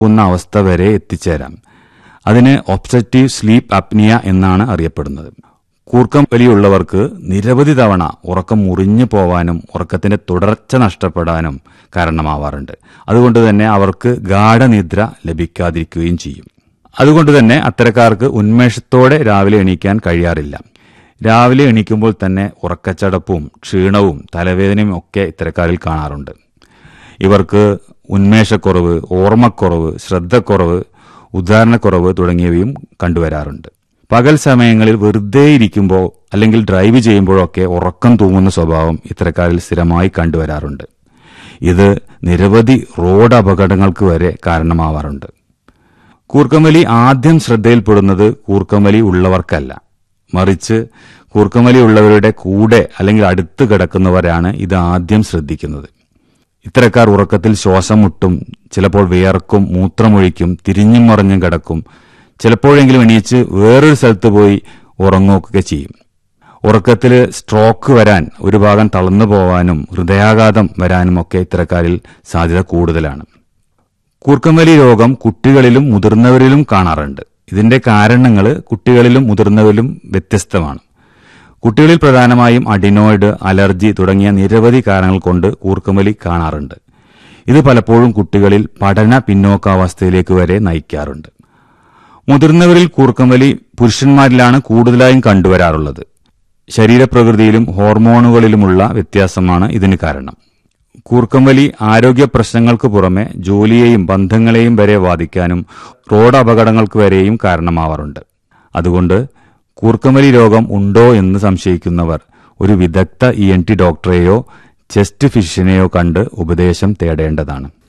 എന്ന അവസ്ഥ വരെ എത്തിച്ചേരാം അതിന് ഒബ്സെറ്റീവ് സ്ലീപ്പ് അപ്നിയ എന്നാണ് അറിയപ്പെടുന്നത് കൂർക്കം വലിയുള്ളവർക്ക് നിരവധി തവണ ഉറക്കം മുറിഞ്ഞു പോവാനും ഉറക്കത്തിന്റെ തുടർച്ച നഷ്ടപ്പെടാനും കാരണമാവാറുണ്ട് അതുകൊണ്ട് തന്നെ അവർക്ക് ഗാഠനിദ്ര ലഭിക്കാതിരിക്കുകയും ചെയ്യും അതുകൊണ്ട് തന്നെ അത്തരക്കാർക്ക് ഉന്മേഷത്തോടെ രാവിലെ എണീക്കാൻ കഴിയാറില്ല രാവിലെ എണീക്കുമ്പോൾ തന്നെ ഉറക്കച്ചടപ്പും ക്ഷീണവും തലവേദനയും ഒക്കെ ഇത്തരക്കാരിൽ കാണാറുണ്ട് ഇവർക്ക് ഉന്മേഷക്കുറവ് ഓർമ്മക്കുറവ് ശ്രദ്ധക്കുറവ് ഉദാഹരണക്കുറവ് തുടങ്ങിയവയും കണ്ടുവരാറുണ്ട് പകൽ സമയങ്ങളിൽ വെറുതെ ഇരിക്കുമ്പോൾ അല്ലെങ്കിൽ ഡ്രൈവ് ചെയ്യുമ്പോഴൊക്കെ ഉറക്കം തൂങ്ങുന്ന സ്വഭാവം ഇത്തരക്കാരിൽ സ്ഥിരമായി കണ്ടുവരാറുണ്ട് ഇത് നിരവധി റോഡ് അപകടങ്ങൾക്ക് വരെ കാരണമാവാറുണ്ട് കൂർക്കമ്പലി ആദ്യം ശ്രദ്ധയിൽപ്പെടുന്നത് കൂർക്കമ്പലി ഉള്ളവർക്കല്ല മറിച്ച് കൂർക്കമ്പലി ഉള്ളവരുടെ കൂടെ അല്ലെങ്കിൽ അടുത്ത് കിടക്കുന്നവരാണ് ഇത് ആദ്യം ശ്രദ്ധിക്കുന്നത് ഇത്തരക്കാർ ഉറക്കത്തിൽ ശ്വാസം മുട്ടും ചിലപ്പോൾ വിയർക്കും മൂത്രമൊഴിക്കും തിരിഞ്ഞും മറിഞ്ഞും കിടക്കും ചിലപ്പോഴെങ്കിലും എണീച്ച് വേറൊരു സ്ഥലത്ത് പോയി ഉറങ്ങുകയൊക്കെ ചെയ്യും ഉറക്കത്തിൽ സ്ട്രോക്ക് വരാൻ ഒരു ഭാഗം തളർന്നു പോവാനും ഹൃദയാഘാതം വരാനും ഒക്കെ ഇത്തരക്കാരിൽ സാധ്യത കൂടുതലാണ് കൂർക്കമ്പലി രോഗം കുട്ടികളിലും മുതിർന്നവരിലും കാണാറുണ്ട് ഇതിന്റെ കാരണങ്ങൾ കുട്ടികളിലും മുതിർന്നവരിലും വ്യത്യസ്തമാണ് കുട്ടികളിൽ പ്രധാനമായും അഡിനോയിഡ് അലർജി തുടങ്ങിയ നിരവധി കാരണങ്ങൾ കൊണ്ട് കൂർക്കമ്പലി കാണാറുണ്ട് ഇത് പലപ്പോഴും കുട്ടികളിൽ പഠന പിന്നോക്കാവസ്ഥയിലേക്ക് വരെ നയിക്കാറുണ്ട് മുതിർന്നവരിൽ കൂർക്കമ്പലി പുരുഷന്മാരിലാണ് കൂടുതലായും കണ്ടുവരാറുള്ളത് ശരീരപ്രകൃതിയിലും ഹോർമോണുകളിലുമുള്ള വ്യത്യാസമാണ് ഇതിന് കാരണം കൂർക്കമ്പലി ആരോഗ്യ പ്രശ്നങ്ങൾക്ക് പുറമെ ജോലിയെയും ബന്ധങ്ങളെയും വരെ ബാധിക്കാനും റോഡ് അപകടങ്ങൾക്ക് വരെയും കാരണമാവാറുണ്ട് അതുകൊണ്ട് കൂർക്കമ്പലി രോഗം ഉണ്ടോ എന്ന് സംശയിക്കുന്നവർ ഒരു വിദഗ്ധ ഇ എൻ ടി ഡോക്ടറെയോ ചെസ്റ്റ് ഫിഷിനെയോ കണ്ട് ഉപദേശം തേടേണ്ടതാണ്